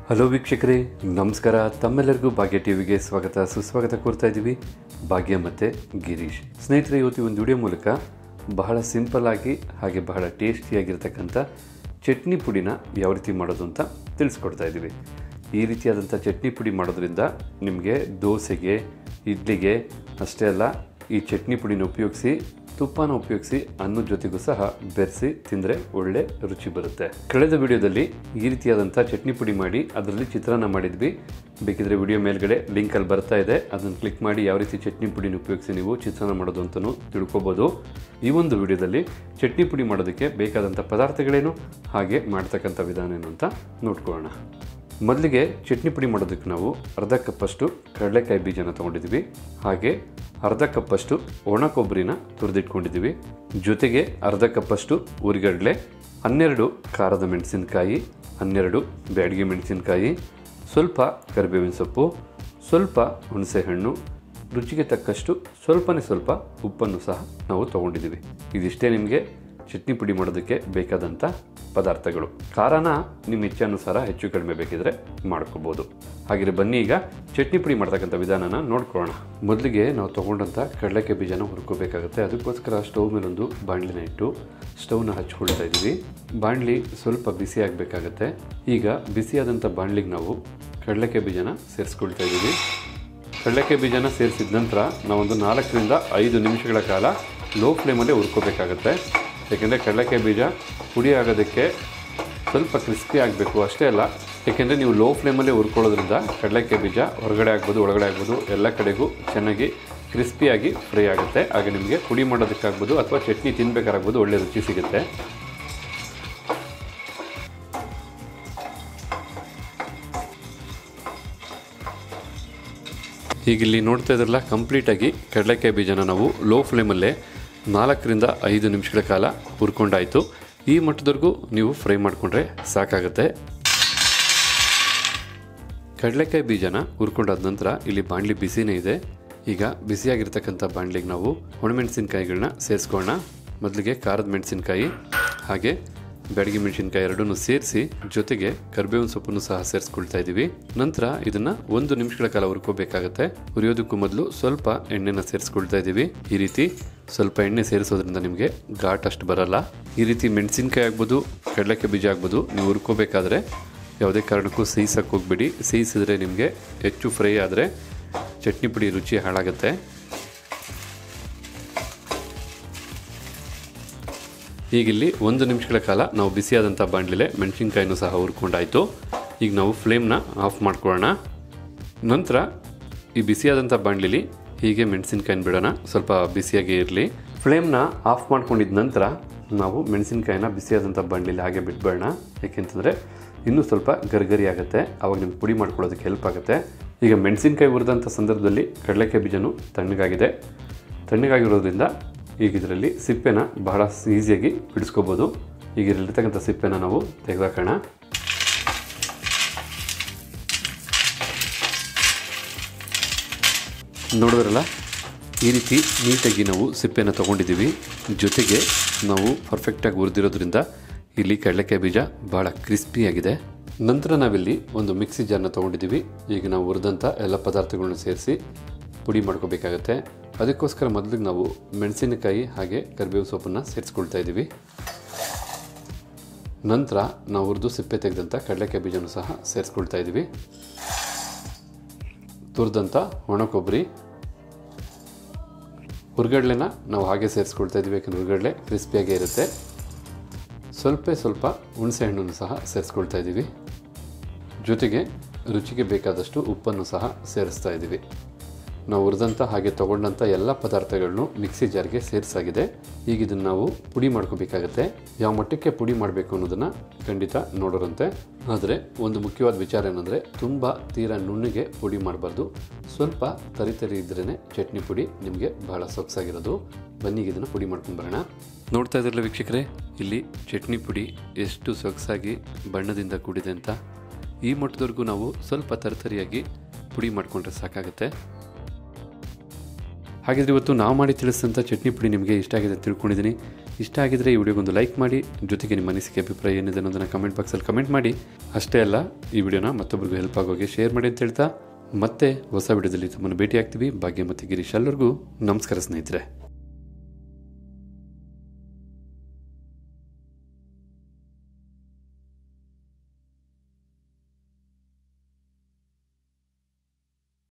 hello ವೀಕ್ಷಕರೇ ನಮಸ್ಕಾರ ತಮ್ಮೆಲ್ಲರಿಗೂ ಭಾಗ್ಯ ಟಿವಿಗೆ ಸ್ವಾಗತ ಸುಸ್ವಾಗತ ಕೋರ್ತಾ ಇದ್ದೀವಿ ಭಾಗ್ಯ ಮತ್ತು ಗಿರೀಶ್ ಸ್ನೇಹಿತರೆ ಇವತ್ತು ಈ ಒಂದು ವಿಡಿಯೋ ಮೂಲಕ ಬಹಳ ಸಿಂಪಲ್ ಆಗಿ ಹಾಗೆ ಬಹಳ ಟೇಸ್ಟಿಯಾಗಿರ್ತಕ್ಕಂಥ ಚಟ್ನಿ ಪುಡಿನ ಯಾವ ರೀತಿ ಮಾಡೋದು ಅಂತ ತಿಳಿಸ್ಕೊಡ್ತಾ ಇದ್ದೀವಿ ಈ ರೀತಿಯಾದಂಥ ಚಟ್ನಿ ಪುಡಿ ಮಾಡೋದ್ರಿಂದ ನಿಮಗೆ ದೋಸೆಗೆ ಇಡ್ಲಿಗೆ ಅಷ್ಟೇ ಅಲ್ಲ ಈ ಚಟ್ನಿ ಪುಡಿನ ಉಪಯೋಗಿಸಿ ತುಪ್ಪನ ಉಪಯೋಗಿಸಿ ಅನ್ನದ ಜೊತೆಗೂ ಸಹ ಬೆರೆಸಿ ತಿಂದರೆ ಒಳ್ಳೆ ರುಚಿ ಬರುತ್ತೆ ಕಳೆದ ವಿಡಿಯೋದಲ್ಲಿ ಈ ರೀತಿಯಾದಂಥ ಚಟ್ನಿ ಪುಡಿ ಮಾಡಿ ಅದರಲ್ಲಿ ಚಿತ್ರಾನ್ನ ಮಾಡಿದ್ವಿ ಬೇಕಿದ್ರೆ ವಿಡಿಯೋ ಮೇಲ್ಗಡೆ ಲಿಂಕಲ್ಲಿ ಬರ್ತಾ ಇದೆ ಅದನ್ನು ಕ್ಲಿಕ್ ಮಾಡಿ ಯಾವ ರೀತಿ ಚಟ್ನಿ ಪುಡಿನ ಉಪಯೋಗಿಸಿ ನೀವು ಚಿತ್ರಾನ್ನ ಮಾಡೋದು ಅಂತಲೂ ತಿಳ್ಕೊಬೋದು ಈ ಒಂದು ವಿಡಿಯೋದಲ್ಲಿ ಚಟ್ನಿ ಪುಡಿ ಮಾಡೋದಕ್ಕೆ ಬೇಕಾದಂಥ ಪದಾರ್ಥಗಳೇನು ಹಾಗೆ ಮಾಡ್ತಕ್ಕಂಥ ವಿಧಾನ ಏನು ಅಂತ ನೋಡ್ಕೊಳ್ಳೋಣ ಮೊದಲಿಗೆ ಚಟ್ನಿ ಪುಡಿ ಮಾಡೋದಕ್ಕೆ ನಾವು ಅರ್ಧ ಕಪ್ಪಷ್ಟು ಕಡಲೆಕಾಯಿ ಬೀಜನ ತೊಗೊಂಡಿದ್ದೀವಿ ಹಾಗೆ ಅರ್ಧ ಕಪ್ಪಷ್ಟು ಒಣ ಕೊಬ್ಬರಿನ ತುರಿದಿಟ್ಕೊಂಡಿದ್ದೀವಿ ಜೊತೆಗೆ ಅರ್ಧ ಕಪ್ಪಷ್ಟು ಉರಿಗಡಲೆ ಹನ್ನೆರಡು ಖಾರದ ಮೆಣಸಿನಕಾಯಿ ಹನ್ನೆರಡು ಬ್ಯಾಡಗಿ ಮೆಣಸಿನಕಾಯಿ ಸ್ವಲ್ಪ ಕರಿಬೇವಿನ ಸೊಪ್ಪು ಸ್ವಲ್ಪ ಹುಣಸೆಹಣ್ಣು ರುಚಿಗೆ ತಕ್ಕಷ್ಟು ಸ್ವಲ್ಪನೇ ಸ್ವಲ್ಪ ಉಪ್ಪನ್ನು ಸಹ ನಾವು ತೊಗೊಂಡಿದ್ದೀವಿ ಇದಿಷ್ಟೇ ನಿಮಗೆ ಚಟ್ನಿ ಪುಡಿ ಮಾಡೋದಕ್ಕೆ ಬೇಕಾದಂಥ ಪದಾರ್ಥಗಳು ಖಾರನ ನಿಮ್ಮ ಇಚ್ಛಾನುಸಾರ ಹೆಚ್ಚು ಕಡಿಮೆ ಬೇಕಿದ್ರೆ ಮಾಡ್ಕೋಬೋದು ಹಾಗೆ ಬನ್ನಿ ಈಗ ಚಟ್ನಿ ಪುಡಿ ಮಾಡ್ತಕ್ಕಂಥ ವಿಧಾನನ ನೋಡ್ಕೊಳ್ಳೋಣ ಮೊದಲಿಗೆ ನಾವು ತೊಗೊಂಡಂಥ ಕಡಲೆಕಾಯಿ ಬೀಜನ ಹುರ್ಕೋಬೇಕಾಗುತ್ತೆ ಅದಕ್ಕೋಸ್ಕರ ಸ್ಟವ್ ಮೇಲೊಂದು ಬಾಣಲಿನ ಇಟ್ಟು ಸ್ಟವ್ನ ಹಚ್ಕೊಳ್ತಾ ಇದ್ದೀವಿ ಬಾಣಲಿ ಸ್ವಲ್ಪ ಬಿಸಿ ಆಗಬೇಕಾಗತ್ತೆ ಈಗ ಬಿಸಿಯಾದಂಥ ಬಾಣಲಿಗೆ ನಾವು ಕಡಲೆಕಾಯಿ ಬೀಜನ ಸೇರಿಸ್ಕೊಳ್ತಾ ಇದ್ದೀವಿ ಕಡಲೆಕಾಯಿ ಬೀಜನ ಸೇರಿಸಿದ ನಂತರ ನಾವೊಂದು ನಾಲ್ಕರಿಂದ ಐದು ನಿಮಿಷಗಳ ಕಾಲ ಲೋ ಫ್ಲೇಮಲ್ಲೇ ಹುರ್ಕೋಬೇಕಾಗತ್ತೆ ಯಾಕೆಂದರೆ ಕಡಲೆಕಾಯಿ ಬೀಜ ಪುಡಿ ಆಗೋದಕ್ಕೆ ಸ್ವಲ್ಪ ಕ್ರಿಸ್ಪಿ ಆಗಬೇಕು ಅಷ್ಟೇ ಅಲ್ಲ ಏಕೆಂದರೆ ನೀವು ಲೋ ಫ್ಲೇಮಲ್ಲೇ ಹುರ್ಕೊಳ್ಳೋದ್ರಿಂದ ಕಡಲೆಕಾಯಿ ಬೀಜ ಹೊರಗಡೆ ಆಗ್ಬೋದು ಒಳಗಡೆ ಆಗ್ಬೋದು ಎಲ್ಲ ಕಡೆಗೂ ಚೆನ್ನಾಗಿ ಕ್ರಿಸ್ಪಿಯಾಗಿ ಫ್ರೈ ಆಗುತ್ತೆ ಆಗ ನಿಮಗೆ ಪುಡಿ ಮಾಡೋದಕ್ಕಾಗ್ಬೋದು ಅಥವಾ ಚಟ್ನಿ ತಿನ್ಬೇಕಾಗ್ಬೋದು ಒಳ್ಳೆ ರುಚಿ ಸಿಗುತ್ತೆ ಈಗ ಇಲ್ಲಿ ನೋಡ್ತಾ ಇದ್ರಲ್ಲ ಕಂಪ್ಲೀಟಾಗಿ ಕಡಲೆಕಾಯಿ ಬೀಜನ ನಾವು ಲೋ ಫ್ಲೇಮಲ್ಲೇ ನಾಲ್ಕರಿಂದ ಐದು ನಿಮಿಷಗಳ ಕಾಲ ಹುರ್ಕೊಂಡಾಯಿತು ಈ ಮಟ್ಟದವರೆಗೂ ನೀವು ಫ್ರೈ ಮಾಡಿಕೊಂಡ್ರೆ ಸಾಕಾಗುತ್ತೆ ಕಡಲೆಕಾಯಿ ಬೀಜನ ಹುರ್ಕೊಂಡಾದ ನಂತರ ಇಲ್ಲಿ ಬಾಣಲಿ ಬಿಸಿನೇ ಇದೆ ಈಗ ಬಿಸಿಯಾಗಿರ್ತಕ್ಕಂಥ ಬಾಣಲಿಗೆ ನಾವು ಒಣಮೆಣಸಿನ್ಕಾಯಿಗಳನ್ನ ಸೇರಿಸ್ಕೊಳ್ಳೋಣ ಮೊದಲಿಗೆ ಖಾರದ ಮೆಣಸಿನ್ಕಾಯಿ ಹಾಗೆ ಬ್ಯಾಡಗಿ ಮೆಣಸಿನ್ಕಾಯಿ ಎರಡನ್ನೂ ಸೇರಿಸಿ ಜೊತೆಗೆ ಕರಿಬೇವಿನ ಸೊಪ್ಪನ್ನು ಸಹ ಸೇರಿಸ್ಕೊಳ್ತಾ ಇದ್ದೀವಿ ನಂತರ ಇದನ್ನ ಒಂದು ನಿಮಿಷಗಳ ಕಾಲ ಹುರ್ಕೋಬೇಕಾಗತ್ತೆ ಹುರಿಯೋದಕ್ಕೂ ಮೊದಲು ಸ್ವಲ್ಪ ಎಣ್ಣೆನ ಸೇರಿಸ್ಕೊಳ್ತಾ ಇದ್ದೀವಿ ಈ ರೀತಿ ಸ್ವಲ್ಪ ಎಣ್ಣೆ ಸೇರಿಸೋದ್ರಿಂದ ನಿಮಗೆ ಘಾಟ್ ಅಷ್ಟು ಬರಲ್ಲ ಈ ರೀತಿ ಮೆಣಸಿನ್ಕಾಯಿ ಆಗ್ಬೋದು ಕಡಲೆಕಾಯಿ ಬೀಜ ಆಗ್ಬೋದು ನೀವು ಹುರ್ಕೋಬೇಕಾದ್ರೆ ಯಾವುದೇ ಕಾರಣಕ್ಕೂ ಸೇಯಿಸಕ್ಕೆ ಹೋಗ್ಬಿಡಿ ಸೇಯಿಸಿದ್ರೆ ನಿಮಗೆ ಹೆಚ್ಚು ಫ್ರೈ ಆದರೆ ಚಟ್ನಿ ಪುಡಿ ರುಚಿ ಹಾಳಾಗುತ್ತೆ ಈಗಿಲ್ಲಿ ಒಂದು ನಿಮಿಷಗಳ ಕಾಲ ನಾವು ಬಿಸಿಯಾದಂಥ ಬಾಣಲಿಲೆ ಮೆಣಸಿನ್ಕಾಯಿನೂ ಸಹ ಹುರ್ಕೊಂಡಾಯಿತು ಈಗ ನಾವು ಫ್ಲೇಮ್ನ ಆಫ್ ಮಾಡ್ಕೊಳ್ಳೋಣ ನಂತರ ಈ ಬಿಸಿಯಾದಂಥ ಬಾಣಲಿಲಿ ಹೀಗೆ ಮೆಣಸಿನ್ಕಾಯಿನ ಬಿಡೋಣ ಸ್ವಲ್ಪ ಬಿಸಿಯಾಗಿ ಇರಲಿ ಫ್ಲೇಮ್ನ ಆಫ್ ಮಾಡ್ಕೊಂಡಿದ ನಂತರ ನಾವು ಮೆಣಸಿನ್ಕಾಯಿನ ಬಿಸಿಯಾದಂಥ ಬಾಣಲಿಲಿ ಹಾಗೆ ಬಿಟ್ಬೇಡ ಯಾಕೆಂತಂದರೆ ಇನ್ನೂ ಸ್ವಲ್ಪ ಗರಿಗರಿ ಆಗುತ್ತೆ ಆವಾಗ ನಿಮ್ಗೆ ಪುಡಿ ಮಾಡ್ಕೊಳ್ಳೋದಕ್ಕೆ ಹೆಲ್ಪ್ ಆಗುತ್ತೆ ಈಗ ಮೆಣಸಿನ್ಕಾಯಿ ಹುರಿದಂಥ ಸಂದರ್ಭದಲ್ಲಿ ಕಡಲೆಕಾಯಿ ಬೀಜನೂ ತಣ್ಣಗಾಗಿದೆ ತಣ್ಣಗಾಗಿರೋದ್ರಿಂದ ಈಗ ಇದರಲ್ಲಿ ಸಿಪ್ಪೆನ ಬಹಳ ಈಸಿಯಾಗಿ ಬಿಡಿಸ್ಕೋಬೋದು ಈಗ ಇದರಲ್ಲಿರ್ತಕ್ಕಂಥ ಸಿಪ್ಪೆನ ನಾವು ತೆಗೆದಾಕೋಣ ನೋಡಿದ್ರಲ್ಲ ಈ ರೀತಿ ನೀಟಾಗಿ ನಾವು ಸಿಪ್ಪೆನ ತೊಗೊಂಡಿದ್ದೀವಿ ಜೊತೆಗೆ ನಾವು ಪರ್ಫೆಕ್ಟಾಗಿ ಹುರಿದಿರೋದ್ರಿಂದ ಇಲ್ಲಿ ಕಡಲೆಕಾಯಿ ಬೀಜ ಭಾಳ ಕ್ರಿಸ್ಪಿಯಾಗಿದೆ ನಂತರ ನಾವಿಲ್ಲಿ ಒಂದು ಮಿಕ್ಸಿ ಜಾರ್ನ ತೊಗೊಂಡಿದ್ದೀವಿ ಈಗ ನಾವು ಹುರಿದಂಥ ಎಲ್ಲ ಪದಾರ್ಥಗಳನ್ನ ಸೇರಿಸಿ ಪುಡಿ ಮಾಡ್ಕೋಬೇಕಾಗತ್ತೆ ಅದಕ್ಕೋಸ್ಕರ ಮೊದಲಿಗೆ ನಾವು ಮೆಣಸಿನಕಾಯಿ ಹಾಗೆ ಕರಿಬೇವು ಸೊಪ್ಪನ್ನು ಸೇರಿಸ್ಕೊಳ್ತಾ ಇದ್ದೀವಿ ನಂತರ ನಾವು ಹುರಿದು ಸಿಪ್ಪೆ ತೆಗೆದಂಥ ಕಡಲೆಕಾಯಿ ಬೀಜನೂ ಸಹ ಸೇರಿಸ್ಕೊಳ್ತಾ ಇದ್ದೀವಿ ತುರಿದಂಥ ಒಣ ಕೊಬ್ಬರಿ ಹುರ್ಗಡ್ಲೆನ ನಾವು ಹಾಗೆ ಸೇರಿಸ್ಕೊಳ್ತಾ ಇದ್ದೀವಿ ಯಾಕಂದ್ರೆ ಹುರ್ಗಡ್ಲೆ ಕ್ರಿಸ್ಪಿಯಾಗೇ ಇರುತ್ತೆ ಸ್ವಲ್ಪ ಸ್ವಲ್ಪ ಹುಣಸೆ ಹಣ್ಣನ್ನು ಸಹ ಸೇರಿಸ್ಕೊಳ್ತಾ ಇದ್ದೀವಿ ಜೊತೆಗೆ ರುಚಿಗೆ ಬೇಕಾದಷ್ಟು ಉಪ್ಪನ್ನು ಸಹ ಸೇರಿಸ್ತಾ ಇದ್ದೀವಿ ನಾವು ಹುರಿದಂಥ ಹಾಗೆ ತೊಗೊಂಡಂಥ ಎಲ್ಲ ಪದಾರ್ಥಗಳನ್ನು ಮಿಕ್ಸಿ ಜಾರ್ಗೆ ಸೇರಿಸಾಗಿದೆ ಈಗ ಇದನ್ನು ನಾವು ಪುಡಿ ಮಾಡ್ಕೋಬೇಕಾಗತ್ತೆ ಯಾವ ಮಟ್ಟಕ್ಕೆ ಪುಡಿ ಮಾಡಬೇಕು ಅನ್ನೋದನ್ನು ಖಂಡಿತ ನೋಡೋರಂತೆ ಆದರೆ ಒಂದು ಮುಖ್ಯವಾದ ವಿಚಾರ ಏನಂದರೆ ತುಂಬ ತೀರಾ ನುಣ್ಣಗೆ ಪುಡಿ ಮಾಡಬಾರ್ದು ಸ್ವಲ್ಪ ತರಿ ತರಿ ಇದ್ರೇ ಚಟ್ನಿ ಪುಡಿ ನಿಮಗೆ ಬಹಳ ಸೊಗಸಾಗಿರೋದು ಬನ್ನಿಗೆ ಇದನ್ನು ಪುಡಿ ಮಾಡ್ಕೊಂಡು ಬರೋಣ ನೋಡ್ತಾ ಇದ್ರಲ್ಲ ವೀಕ್ಷಕರೇ ಇಲ್ಲಿ ಚಟ್ನಿ ಪುಡಿ ಎಷ್ಟು ಸೊಗಸಾಗಿ ಬಣ್ಣದಿಂದ ಕೂಡಿದೆ ಅಂತ ಈ ಮಟ್ಟದವರೆಗೂ ನಾವು ಸ್ವಲ್ಪ ತರತರಿಯಾಗಿ ಪುಡಿ ಮಾಡಿಕೊಂಡ್ರೆ ಸಾಕಾಗುತ್ತೆ ಹಾಗಿದ್ರೆ ಇವತ್ತು ನಾವು ಮಾಡಿ ತಿಳಿಸಿದಂಥ ಚಟ್ನಿ ಪುಡಿ ನಿಮಗೆ ಇಷ್ಟ ಆಗಿದೆ ಅಂತ ತಿಳ್ಕೊಂಡಿದ್ದೀನಿ ಇಷ್ಟ ಆಗಿದ್ರೆ ಈ ವಿಡಿಯೋಗೊಂದು ಲೈಕ್ ಮಾಡಿ ಜೊತೆಗೆ ನಿಮ್ಮ ಅನಿಸಿಕೆ ಅಭಿಪ್ರಾಯ ಏನಿದೆ ಅನ್ನೋದನ್ನು ಕಮೆಂಟ್ ಬಾಕ್ಸಲ್ಲಿ ಕಮೆಂಟ್ ಮಾಡಿ ಅಷ್ಟೇ ಅಲ್ಲ ಈ ವಿಡಿಯೋನ ಮತ್ತೊಬ್ಬರಿಗೂ ಹೆಲ್ಪ್ ಆಗೋಗೆ ಶೇರ್ ಮಾಡಿ ಅಂತ ಹೇಳ್ತಾ ಮತ್ತೆ ಹೊಸ ವಿಡಿಯೋದಲ್ಲಿ ತಮ್ಮನ್ನು ಭೇಟಿ ಆಗ್ತೀವಿ ಭಾಗ್ಯ ಮತ್ತು ಗಿರೀಶ್ ಎಲ್ಲರಿಗೂ ನಮಸ್ಕಾರ ಸ್ನೇಹಿತರೆ